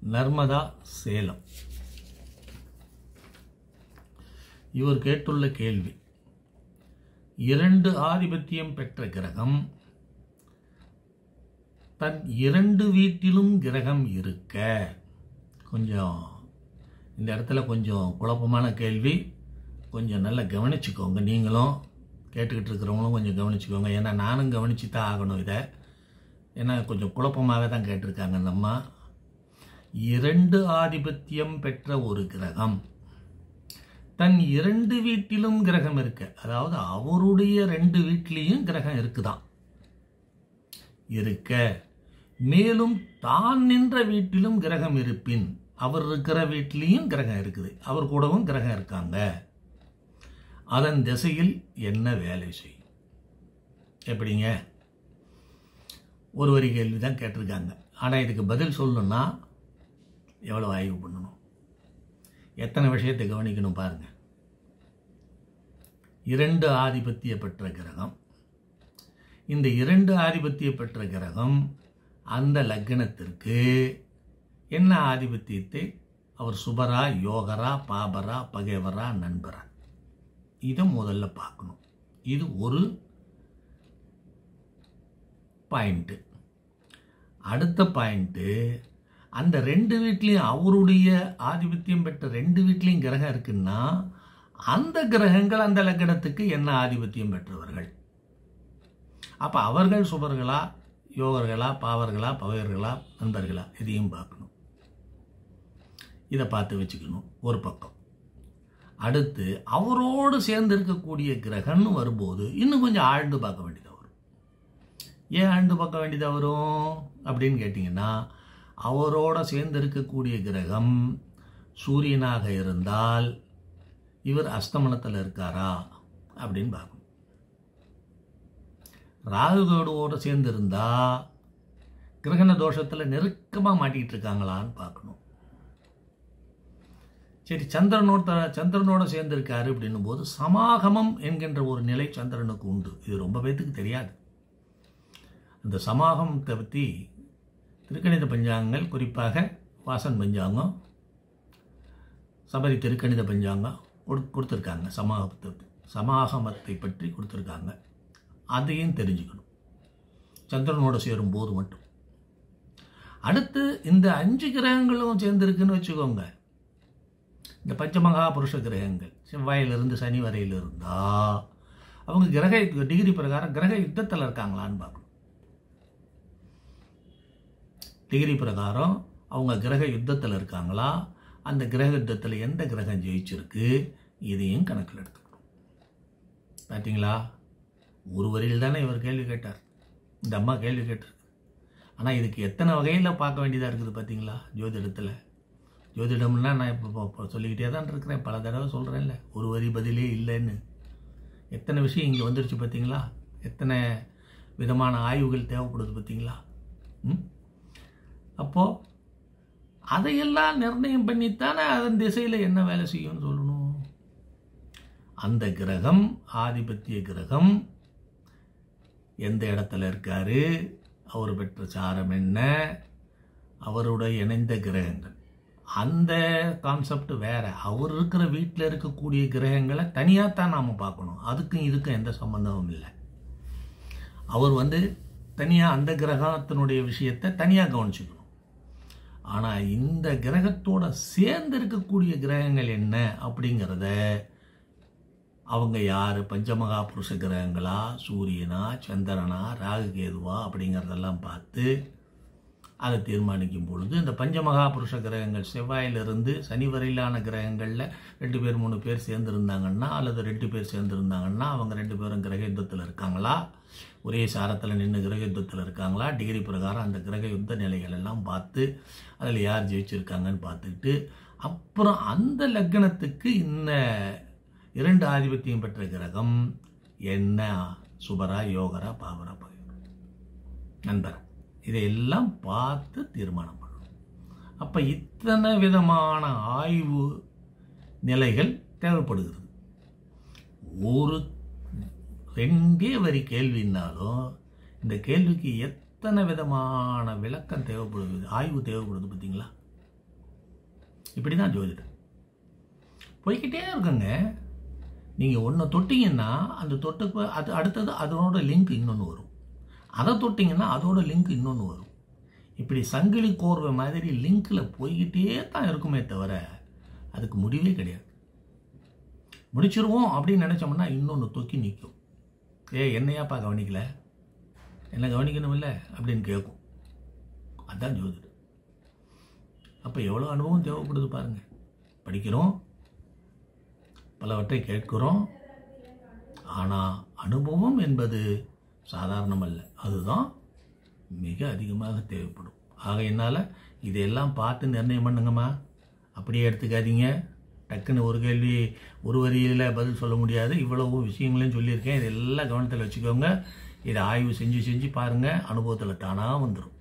நர்மதா சேலம் இவர் கேட்டுள்ள கேள்வி இரண்டு ஆதிபத்தியம் பெற்ற கிரகம் தன் இரண்டு வீட்டிலும் கிரகம் இருக்க கொஞ்சம் இந்த இடத்துல கொஞ்சம் குழப்பமான கேள்வி கொஞ்சம் நல்லா கவனிச்சுக்கோங்க நீங்களும் கேட்டுக்கிட்டு இருக்கிறவங்களும் கொஞ்சம் கவனிச்சுக்கோங்க ஏன்னா நானும் கவனிச்சு தான் ஆகணும் இதை ஏன்னா கொஞ்சம் குழப்பமாக தான் கேட்டிருக்காங்க நம்ம இரண்டு ஆதிபத்தியம் பெற்ற ஒரு கிரகம் தன் இரண்டு வீட்டிலும் கிரகம் இருக்கு அதாவது அவருடைய ரெண்டு வீட்டிலையும் கிரகம் இருக்குதான் இருக்க மேலும் தான் நின்ற வீட்டிலும் கிரகம் இருப்பின் அவர் இருக்கிற வீட்டிலையும் கிரகம் இருக்குது அவர் கூடவும் கிரகம் இருக்காங்க அதன் திசையில் என்ன வேலை செய்யும் எப்படிங்க ஒரு வரி கேள்வி தான் கேட்டிருக்காங்க ஆனால் இதுக்கு பதில் சொல்லணும்னா எவ்வளோ ஆய்வு பண்ணணும் எத்தனை விஷயத்தை கவனிக்கணும் பாருங்க இரண்டு ஆதிபத்திய பெற்ற கிரகம் இந்த இரண்டு ஆதிபத்திய பெற்ற கிரகம் அந்த லக்னத்திற்கு என்ன ஆதிபத்தியத்தை அவர் சுபரா யோகரா பாபரா பகைவரா நண்பரா இதை முதல்ல பார்க்கணும் இது ஒரு பாயிண்ட்டு அடுத்த பாயிண்ட்டு அந்த ரெண்டு வீட்லேயும் அவருடைய ஆதிபத்தியம் பெற்ற ரெண்டு வீட்லேயும் கிரகம் இருக்குன்னா அந்த கிரகங்கள் அந்த லக்கணத்துக்கு என்ன ஆதிபத்தியம் பெற்றவர்கள் அப்போ அவர்கள் சுபர்களா யோகர்களா பாவர்களா பகைவர்களா நண்பர்களா இதையும் பார்க்கணும் இதை பார்த்து வச்சுக்கணும் ஒரு பக்கம் அடுத்து அவரோடு சேர்ந்து இருக்கக்கூடிய கிரகம்னு வரும்போது இன்னும் கொஞ்சம் ஆழ்ந்து பார்க்க வேண்டியதாக வரும் ஏன் ஆழ்ந்து பார்க்க வேண்டியதாக வரும் அப்படின்னு கேட்டிங்கன்னா அவரோட சேர்ந்து இருக்கக்கூடிய கிரகம் சூரியனாக இருந்தால் இவர் அஸ்தமனத்தில் இருக்காரா அப்படின்னு பார்க்கணும் ராகுகோடுவோட சேர்ந்து இருந்தா கிரகண தோஷத்தில் நெருக்கமாக மாட்டிக்கிட்டு இருக்காங்களான்னு பார்க்கணும் சரி சந்திரனோட சந்திரனோட சேர்ந்து இருக்காரு அப்படின்னும் போது சமாகமம் என்கின்ற ஒரு நிலை சந்திரனுக்கு உண்டு இது ரொம்ப பேத்துக்கு தெரியாது அந்த சமாகமத்தை பற்றி திருக்கணித பஞ்சாங்கங்கள் குறிப்பாக வாசன் பஞ்சாங்கம் சபரி திருக்கணித பஞ்சாங்கம் கொடு கொடுத்துருக்காங்க சமாகத்தை சமாகமத்தை பற்றி கொடுத்துருக்காங்க அதையும் தெரிஞ்சுக்கணும் சந்திரனோட சேரும் போது மட்டும் அடுத்து இந்த அஞ்சு கிரகங்களும் சேர்ந்துருக்குன்னு வச்சுக்கோங்க இந்த பஞ்சமகா புருஷ கிரகங்கள் செவ்வாயிலிருந்து சனி வரையில் இருந்தா அவங்க கிரக டிகிரி பிரகாரம் கிரக யுத்தத்தில் இருக்காங்களான்னு பார்க்கணும் டிகிரி பிரகாரம் அவங்க கிரக யுத்தத்தில் இருக்காங்களா அந்த கிரக யுத்தத்தில் எந்த கிரகம் ஜெயிச்சிருக்கு இதையும் கணக்கில் எடுத்துக்கணும் பார்த்தீங்களா ஒரு வரியில் தானே இவர் கேள்வி கேட்டார் இந்த அம்மா கேள்வி கேட்டிருக்கு ஆனால் இதுக்கு எத்தனை வகையில் பார்க்க வேண்டியதாக இருக்குது பார்த்தீங்களா ஜோதிடத்தில் ஜோதிடம்னா நான் இப்போ இப்போ சொல்லிக்கிட்டே தான் இருக்கிறேன் பல தடவை சொல்கிறேன்ல ஒரு வரி பதிலே இல்லைன்னு எத்தனை விஷயம் இங்கே வந்துடுச்சு பார்த்தீங்களா எத்தனை விதமான ஆய்வுகள் தேவைப்படுது பார்த்தீங்களா ம் அப்போது அதையெல்லாம் நிர்ணயம் பண்ணித்தானே அதன் திசையில் என்ன வேலை செய்யும்னு சொல்லணும் அந்த கிரகம் ஆதிபத்திய கிரகம் எந்த இடத்துல இருக்காரு அவர் பெற்ற சாரம் என்ன அவருடைய இணைந்த கிரகங்கள் அந்த கான்செப்ட் வேற அவர் இருக்கிற வீட்டில் இருக்கக்கூடிய கிரகங்களை தனியாக தான் நாம் பார்க்கணும் அதுக்கும் இதுக்கும் எந்த சம்பந்தமும் இல்லை அவர் வந்து தனியாக அந்த கிரகத்தினுடைய விஷயத்தை தனியாக கவனிச்சுக்கணும் ஆனால் இந்த கிரகத்தோட சேர்ந்து இருக்கக்கூடிய கிரகங்கள் என்ன அப்படிங்கிறத அவங்க யார் பஞ்சமகா புருஷ கிரகங்களா சூரியனா சந்திரனா ராகு கேதுவா அப்படிங்கிறதெல்லாம் பார்த்து அதை தீர்மானிக்கும் பொழுது இந்த பஞ்சமகா புருஷ கிரகங்கள் செவ்வாயிலிருந்து சனி வரையிலான கிரகங்களில் ரெண்டு பேர் மூணு பேர் சேர்ந்துருந்தாங்கன்னா அல்லது ரெண்டு பேர் சேர்ந்துருந்தாங்கன்னா அவங்க ரெண்டு பேரும் கிரக யுத்தத்தில் இருக்காங்களா ஒரே சாரத்தில் நின்று கிரக யுத்தத்தில் இருக்காங்களா டிகிரி பிரகாரம் அந்த கிரக யுத்த நிலைகள் எல்லாம் பார்த்து அதில் யார் ஜெயிச்சிருக்காங்கன்னு பார்த்துக்கிட்டு அப்புறம் அந்த லக்னத்துக்கு இந்த இரண்டு ஆதிபத்தியம் பெற்ற கிரகம் என்ன சுபரா யோகரா பாவரா பகைவரா நண்பரா இதையெல்லாம் பார்த்து தீர்மானம் பண்ணணும் அப்போ இத்தனை விதமான ஆய்வு நிலைகள் தேவைப்படுகிறது ஒரு ரெண்டே வரி கேள்வின்னாலும் இந்த கேள்விக்கு எத்தனை விதமான விளக்கம் தேவைப்படுது ஆய்வு தேவைப்படுது பார்த்தீங்களா இப்படி தான் ஜோதிடம் போய்கிட்டே இருக்குங்க நீங்கள் ஒன்று தொட்டிங்கன்னா அந்த தொட்டுக்கு அது அடுத்தது அதனோட லிங்க் இன்னொன்று வரும் அதை தொட்டிங்கன்னா அதோட லிங்க் இன்னொன்று வரும் இப்படி சங்கிலி கோர்வை மாதிரி லிங்க்கில் போய்கிட்டே தான் இருக்குமே தவிர அதுக்கு முடிவே கிடையாது முடிச்சிருவோம் அப்படின்னு நினச்சோம்னா இன்னொன்று தொக்கி நிற்கும் ஏ என்னையாப்பா கவனிக்கல என்ன கவனிக்கணும் இல்லை அப்படின்னு கேட்கும் அதான் ஜோதிடம் அப்போ எவ்வளோ அனுபவம் தேவைப்படுது பாருங்க படிக்கிறோம் பலவற்றை கேட்கிறோம் ஆனால் அனுபவம் என்பது சாதாரணம் அல்ல அதுதான் மிக அதிகமாக தேவைப்படும் ஆகையினால இதையெல்லாம் பார்த்து நிர்ணயம் பண்ணுங்கம்மா அப்படியே எடுத்துக்காதீங்க டக்குன்னு ஒரு கேள்வி ஒரு வரியில் பதில் சொல்ல முடியாது இவ்வளவு விஷயங்களையும் சொல்லியிருக்கேன் இதெல்லாம் கவனத்தில் வச்சுக்கோங்க இதை ஆய்வு செஞ்சு செஞ்சு பாருங்கள் அனுபவத்தில் தானாக வந்துடும்